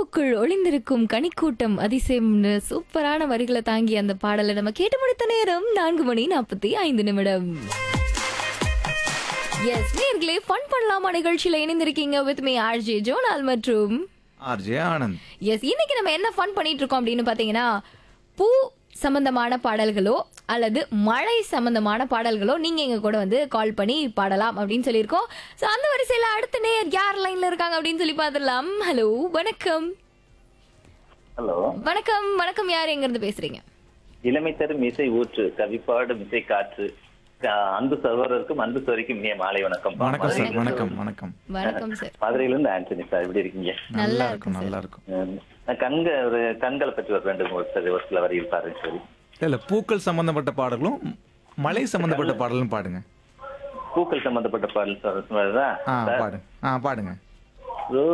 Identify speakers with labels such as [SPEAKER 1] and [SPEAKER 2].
[SPEAKER 1] பூக்குள் ஒளிந்திருக்கும் கனிக்கூட்டம் அதிசயம்னு சூப்பரான வரிகளை தாங்கி அந்த பாடலை நம்ம கேட்டு முடித்த நேரம் நான்கு மணி நாற்பத்தி ஐந்து நிமிடம் எஸ் நேர்களே ஃபன் பண்ணலாமா நிகழ்ச்சியில இணைந்திருக்கீங்க வித் மீ ஆர்ஜே ஜோனால் மற்றும்
[SPEAKER 2] ஆர்ஜே ஆனந்த்
[SPEAKER 1] எஸ் இன்னைக்கு நம்ம என்ன ஃபன் பண்ணிட்டு இருக்கோம் அப்படின்னு பாத்தீங்கன்னா பூ சம்பந்தமான பாடல்களோ அல்லது மழை சம்பந்தமான பாடல்களோ நீங்க எங்க கூட வந்து கால் பண்ணி பாடலாம் அப்படின்னு சொல்லியிருக்கோம் ஸோ அந்த வரிசையில அடுத்த நேர் யார் லைன்ல இருக்காங்க அப்படின்னு சொல்லி பார்த்துடலாம் ஹலோ வணக்கம்
[SPEAKER 3] ஹலோ
[SPEAKER 1] வணக்கம் வணக்கம் யார் எங்க இருந்து பேசுறீங்க
[SPEAKER 3] இளமை தரும் இசை ஊற்று கவிப்பாடும் இசை காற்று அஹ் அன்பு சகோதரருக்கும் அன்பு சோரிக்கும் இனிய மாலை வணக்கம்
[SPEAKER 2] வணக்கம் சார் வணக்கம் வணக்கம்
[SPEAKER 1] வணக்கம் சார்
[SPEAKER 3] மதுரையில இருந்து ஆண்டனி சார் எப்படி இருக்கீங்க
[SPEAKER 2] நல்லா இருக்கும் நல்லா இருக்கும்
[SPEAKER 3] உம், நான் கங்க ஒரு கண்களை பற்றி ஒரு ரெண்டு மூணு சரி ஒரு சில வரியில் பாருங்க சரி
[SPEAKER 2] இல்ல பூக்கள் சம்பந்தப்பட்ட பாடலும் மலை சம்பந்தப்பட்ட பாடலும் பாடுங்க
[SPEAKER 3] பூக்கள் சம்பந்தப்பட்ட பாடல் சொல்றதா
[SPEAKER 2] ஆ பாடுங்க ஆ பாடுங்க